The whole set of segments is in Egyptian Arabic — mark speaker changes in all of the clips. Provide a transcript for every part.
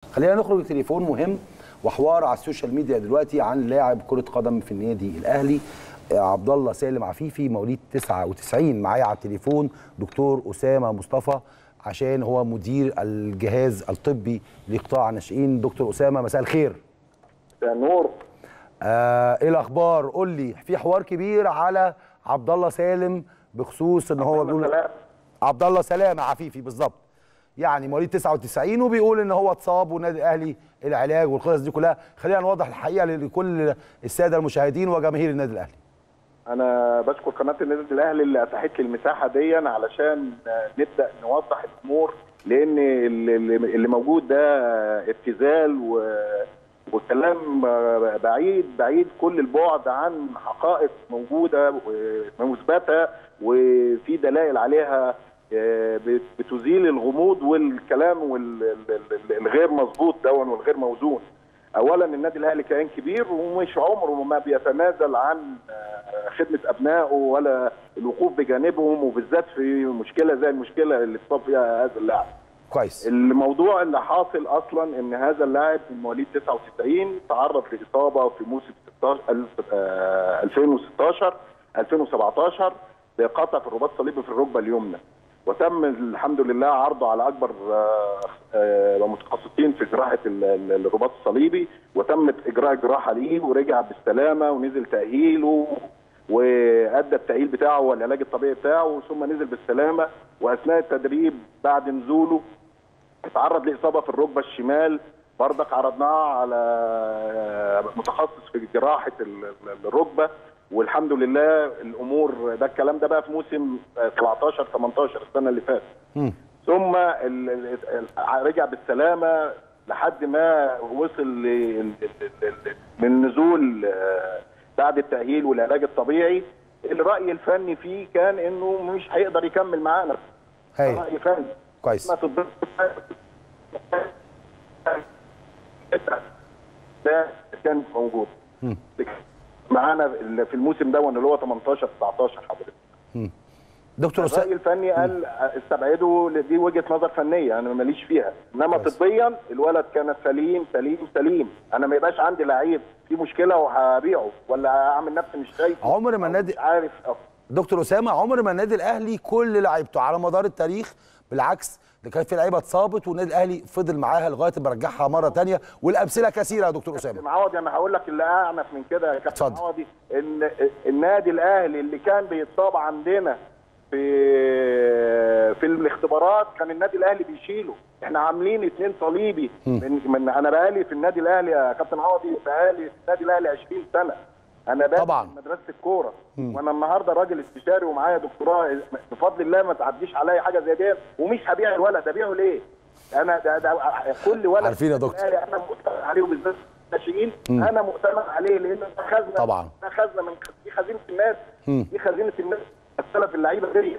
Speaker 1: خلينا نخرج تليفون مهم وحوار على السوشيال ميديا دلوقتي عن لاعب كره قدم في النادي الاهلي عبد الله سالم عفيفي مواليد 99 معايا على التليفون دكتور اسامه مصطفى عشان هو مدير الجهاز الطبي لقطاع الناشئين دكتور اسامه مساء الخير
Speaker 2: نور
Speaker 1: آه ايه الاخبار قول لي في حوار كبير على عبد الله سالم بخصوص ان هو بيقول عبد الله سلام عفيفي بالظبط يعني مواليد 99 وبيقول ان هو اتصاب والنادي الاهلي العلاج والقصص دي كلها خلينا نوضح الحقيقه لكل الساده المشاهدين وجماهير النادي الاهلي
Speaker 2: انا بشكر قناه النادي الاهلي اللي اتاحت لي المساحه دي علشان نبدا نوضح الامور لان اللي موجود ده ابتذال و وكلام بعيد بعيد كل البعد عن حقائق موجوده ومثبته وفي دلائل عليها بتزيل الغموض والكلام الغير مظبوط دون والغير موزون. اولا النادي الاهلي كيان كبير ومش عمره ما بيتنازل عن خدمه ابنائه ولا الوقوف بجانبهم وبالذات في مشكله زي المشكله اللي اتصاب فيها هذا اللاعب.
Speaker 1: كويس
Speaker 2: الموضوع اللي حاصل اصلا ان هذا اللاعب من مواليد 99 تعرض لاصابه في موسم 16 2016 2017 بقطع في الرباط الصليبي في الركبه اليمنى وتم الحمد لله عرضه على اكبر متخصصين في جراحه الرباط الصليبي وتم اجراء جراحه ليه ورجع بالسلامه ونزل تاهيله وادى التاهيل بتاعه والعلاج الطبيعي بتاعه ثم نزل بالسلامه واثناء التدريب بعد نزوله اتعرض لاصابه في الركبه الشمال برضك عرضناه على متخصص في جراحه الركبه والحمد لله الامور ده الكلام ده بقى في موسم 17 18 السنه اللي فاتت ثم رجع بالسلامه لحد ما وصل للنزول بعد التاهيل والعلاج الطبيعي الراي الفني فيه كان انه مش هيقدر يكمل معانا
Speaker 1: هاي
Speaker 2: راي فني
Speaker 1: كويس
Speaker 2: ده كان موجود معانا في الموسم ده اللي هو 18 19 حضرتك
Speaker 1: دكتور
Speaker 2: الراي
Speaker 1: أسامة
Speaker 2: الفني قال استبعده دي وجهه نظر فنيه انا ماليش فيها انما
Speaker 1: كويس.
Speaker 2: طبيا الولد كان سليم سليم سليم انا ما يبقاش عندي لعيب في مشكله وهبيعه ولا اعمل نفسي مش شايف
Speaker 1: عمر ما
Speaker 2: أو
Speaker 1: النادي
Speaker 2: مش عارف أو
Speaker 1: دكتور اسامه عمر ما النادي الاهلي كل لعيبته على مدار التاريخ بالعكس ده كان في لعيبه اتصابت والنادي الاهلي فضل معاها لغايه ما رجعها مره ثانيه والامثله كثيره يا دكتور اسامه
Speaker 2: معوضي انا هقول لك اللي اعنف من كده يا كابتن
Speaker 1: اتفضل.
Speaker 2: معوضي ان النادي الاهلي اللي كان بيتصاب عندنا في في الاختبارات كان النادي الاهلي بيشيله احنا عاملين اثنين صليبي من, من انا بقالي في النادي الاهلي يا كابتن عوضي بقالي في النادي الاهلي 20 سنه انا بادئ
Speaker 1: طبعاً.
Speaker 2: في مدرسه الكوره وانا النهارده راجل استشاري ومعايا دكتوراه بفضل الله ما تعديش عليا حاجه زي دي ومش هبيع الولد ابيعه ليه؟ انا ده, ده كل ولد
Speaker 1: عارفين يا
Speaker 2: في
Speaker 1: دكتور.
Speaker 2: الأهلي انا مؤتمن عليه وبالذات الناشئين انا مؤتمن عليه لان ده خزنه
Speaker 1: طبعاً.
Speaker 2: ده خزنه من دي خزينه الناس دي خزينه الناس السلف اللعيبه دي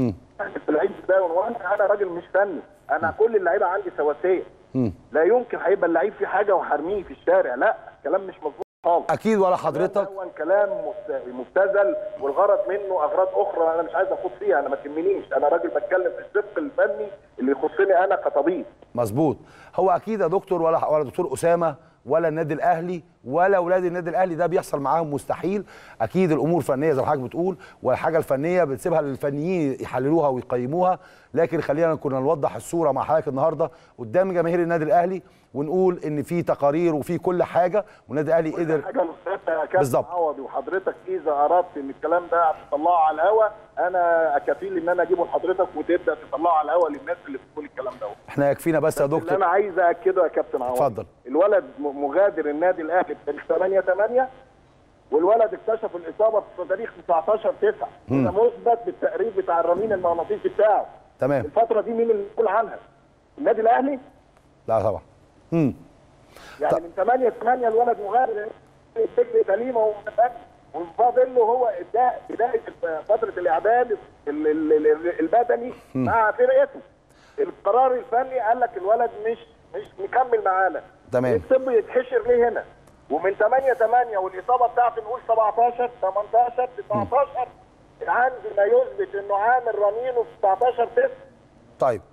Speaker 2: اللعيب ده وانا انا راجل مش فني انا كل اللعيبه عندي سواسيه لا يمكن هيبقى اللعيب في حاجه وحرميه في الشارع لا كلام مش مظبوط خالص
Speaker 1: اكيد ولا حضرتك
Speaker 2: هو كلام مست- مبتذل والغرض منه اغراض اخرى انا مش عايز اخوض فيها انا ما تهمنيش انا راجل بتكلم في الصدق الفني اللي يخصني انا كطبيب
Speaker 1: مظبوط هو اكيد يا دكتور ولا ولا دكتور اسامه ولا النادي الاهلي ولا اولاد النادي الاهلي ده بيحصل معاهم مستحيل اكيد الامور فنيه زي ما حضرتك بتقول والحاجه الفنيه بتسيبها للفنيين يحللوها ويقيموها لكن خلينا كنا نوضح الصوره مع حضرتك النهارده قدام جماهير النادي الاهلي ونقول ان في تقارير وفي كل حاجه والنادي الاهلي قدر
Speaker 2: حاجه مثبته يا كابتن
Speaker 1: بالظبط.
Speaker 2: عوضي وحضرتك اذا اردت ان الكلام ده تطلعه على الهواء انا كفيل ان انا اجيبه لحضرتك وتبدا تطلعه على الهواء للناس اللي بتقول الكلام ده
Speaker 1: احنا يكفينا بس يا
Speaker 2: اللي
Speaker 1: دكتور
Speaker 2: انا عايز اكده يا كابتن عوض
Speaker 1: اتفضل.
Speaker 2: الولد م- مغادر النادي الاهلي بتاريخ 8 8 والولد اكتشف الاصابه في تاريخ 19 9 ده مثبت بالتقرير بتاع الرنين المغناطيسي بتاعه
Speaker 1: تمام
Speaker 2: الفتره دي مين اللي مسؤول عنها؟ النادي الاهلي
Speaker 1: لا طبعا امم
Speaker 2: يعني من 8 8 الولد مغادر الفكر سليمه ومتفق وفاضل له هو ده بدايه فتره الاعداد ال- ال- ال- البدني مع فرقته القرار الفني قال لك الولد مش مش مكمل معانا
Speaker 1: تمام.
Speaker 2: الطب يتحشر ليه هنا ومن 8 8 والاصابه بتاعته نقول 17 18 19 عندي ما يثبت انه عامل رنينه في 19 9
Speaker 1: طيب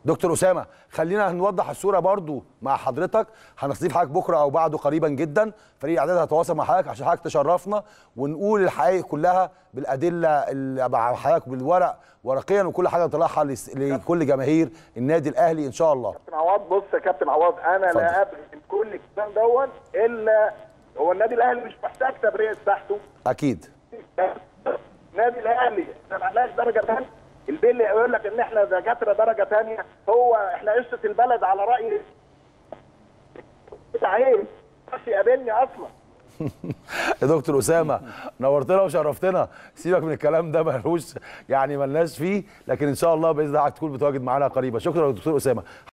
Speaker 1: دكتور اسامه خلينا نوضح الصوره برضو مع حضرتك هنستضيف حضرتك بكره او بعده قريبا جدا فريق الاعداد هيتواصل مع حضرتك عشان حضرتك تشرفنا ونقول الحقائق كلها بالادله اللي مع حضرتك بالورق ورقيا وكل حاجه نطلعها لس- لكل جماهير النادي الاهلي ان شاء الله
Speaker 2: كابتن عوض بص يا كابتن عوض انا
Speaker 1: اتفضل.
Speaker 2: لا ابغي من كل الكلام دون الا هو النادي الاهلي مش محتاج تبرئه تحته
Speaker 1: اكيد
Speaker 2: النادي الاهلي ما معناش درجه ثانيه البيل يقول لك ان احنا دكاتره درجه ثانيه هو احنا قصه البلد على راي عيب بس يقابلني اصلا
Speaker 1: يا دكتور اسامه نورتنا وشرفتنا سيبك من الكلام ده ملوش يعني ملناش فيه لكن ان شاء الله باذن الله تكون بتواجد معانا قريبا شكرا يا دكتور اسامه